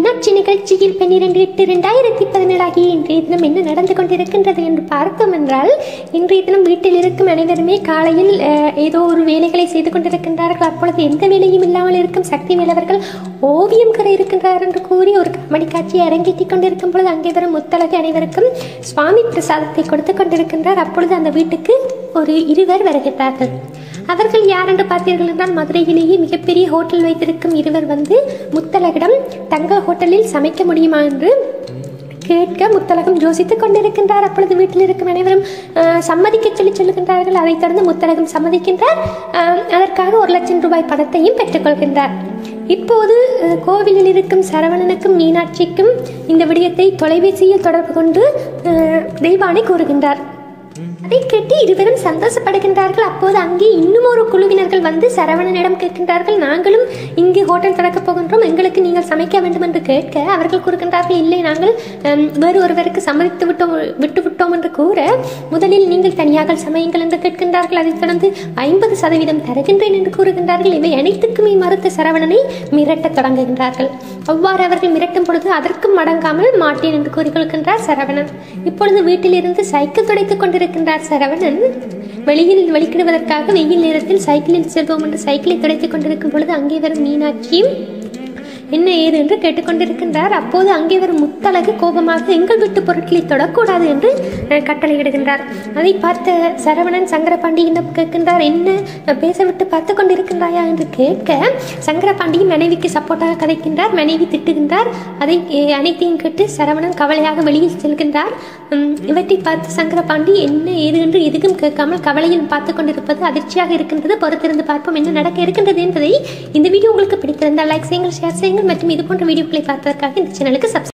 மீனாட்சி நிகழ்ச்சியில் பன்னிரெண்டு எட்டு ரெண்டாயிரத்தி பதினேழாகிய இன்றைய தினம் என்ன நடந்து கொண்டிருக்கின்றது என்று பார்த்தோம் என்றால் இன்றைய தினம் வீட்டில் இருக்கும் அனைவருமே காலையில் அஹ், ஏதோ ஒரு வேலைகளை செய்து கொண்டிருக்கின்றார்கள் அப்பொழுது எந்த வேலையும் இல்லாமல் இருக்கும் சக்தி மேலவர்கள் ஓவியம் கரை இருக்கின்றார் என்று கூறி ஒரு காமெடி காட்சியை அரங்கேற்றிக் கொண்டிருக்கும் பொழுது அங்கே வரும் முத்தழகு அனைவருக்கும் சுவாமி பிரசாதத்தை கொடுத்து கொண்டிருக்கின்றார் அப்பொழுது அந்த வீட்டுக்கு ஒரு இருவர் வருகின்றார்கள் அவர்கள் யார் என்று பார்த்தீர்கள் என்றால் மதுரையிலேயே மிகப்பெரிய ஹோட்டல் வைத்திருக்கும் இருவர் வந்து முத்தலகிடம் தங்கள் ஹோட்டலில் சமைக்க முடியுமா என்று கேட்க முத்தலகம் யோசித்துக் கொண்டிருக்கின்றார் அப்பொழுது வீட்டில் இருக்கும் அனைவரும் அஹ், சம்மதிக்க சொல்லி சொல்லுகின்றார்கள் அதைத் தொடர்ந்து முத்தலகம் சம்மதிக்கின்றார் அஹ், அதற்காக ஒரு லட்சம் ரூபாய் பணத்தையும் பெற்றுக்கொள்கின்றார் இப்போது அஹ், கோவிலில் இருக்கும் சரவணனுக்கும் மீனாட்சிக்கும் இந்த விடயத்தை தொலைபேசியில் தொடர்பு கொண்டு அஹ், தெய்வானை கூறுகின்றார் அதை கேட்டு இருவரும் சந்தோஷப்படுகின்றார்கள் அப்போது அங்கே இன்னும் ஒரு குழுவினர்கள் வந்து சரவணனிடம் கேட்கின்றார்கள் நாங்களும் இங்கு ஹோட்டல் திறக்கப் போகின்றோம் எங்களுக்கு நீங்கள் சமைக்க வேண்டும் என்று கேட்க அவர்கள் கூறுகின்றார்கள் இல்லை நாங்கள் ஹம், வேறு ஒருவருக்கு சம்மதித்து விட்டோம் விட்டு விட்டோம் என்று கூற முதலில் நீங்கள் தனியாக சமையுங்கள் என்று கேட்கின்றார்கள் அதைத் தொடர்ந்து ஐம்பது சதவீதம் தருகின்றேன் என்று கூறுகின்றார்கள் இவை அனைத்துக்குமே மறுத்த சரவணனை மிரட்டத் தொடங்குகின்றார்கள் அவ்வாறு அவர்கள் மிரட்டும் பொழுது அதற்கும் மடங்காமல் மாட்டேன் என்று கூறிக்கொள்கின்றார் சரவணன் இப்பொழுது வீட்டிலிருந்து சைக்கிள் துடைத்துக் கொண்டிருக்கின்றார் சரவணன் வெளியில் வெளிக்கிடுவதற்காக வெயில் நேரத்தில் சைக்கிளில் செல்வோம் என்று சைக்கிளை துடைத்துக் கொண்டிருக்கும் பொழுது அங்கே வரும் மீனாட்சியும் என்ன ஏது என்று கேட்டுக்கொண்டிருக்கின்றார் அப்போது அங்கே வரும் முத்தழகு கோபமாக எங்கள் வீட்டு பொருட்களை தொடக்கூடாது என்று அஹ், கட்டளையிடுகின்றார் அதை பார்த்த சரவணன் சங்கரபாண்டியிடம் கேட்கின்றார் என்ன அஹ், பேச விட்டு பார்த்து கொண்டிருக்கின்றாயா என்று கேட்க சங்கரபாண்டி மனைவிக்கு சப்போர்ட்டாக கதைக்கின்றார் மனைவி திட்டுகின்றார் அதை அஹ், அனைத்தையும் கேட்டு சரவணன் கவலையாக வெளியில் செல்கின்றார் உம், இவற்றை பார்த்து சங்கரபாண்டி என்ன ஏது என்று எதுக்கும் கேட்காமல் கவலையில் பார்த்து கொண்டிருப்பது அதிர்ச்சியாக இருக்கின்றது பொறுத்திருந்து பார்ப்போம் என்ன நடக்க இருக்கின்றது என்பதை இந்த வீடியோ உங்களுக்கு பிடித்திருந்தால் லைக் செய்யுங்கள் ஷேர் செய்யுங்கள் மற்றும் இது போன்ற வீடியோக்களை பார்ப்பதற்காக இந்த சேனலுக்கு சப்ஸ்கிரைப்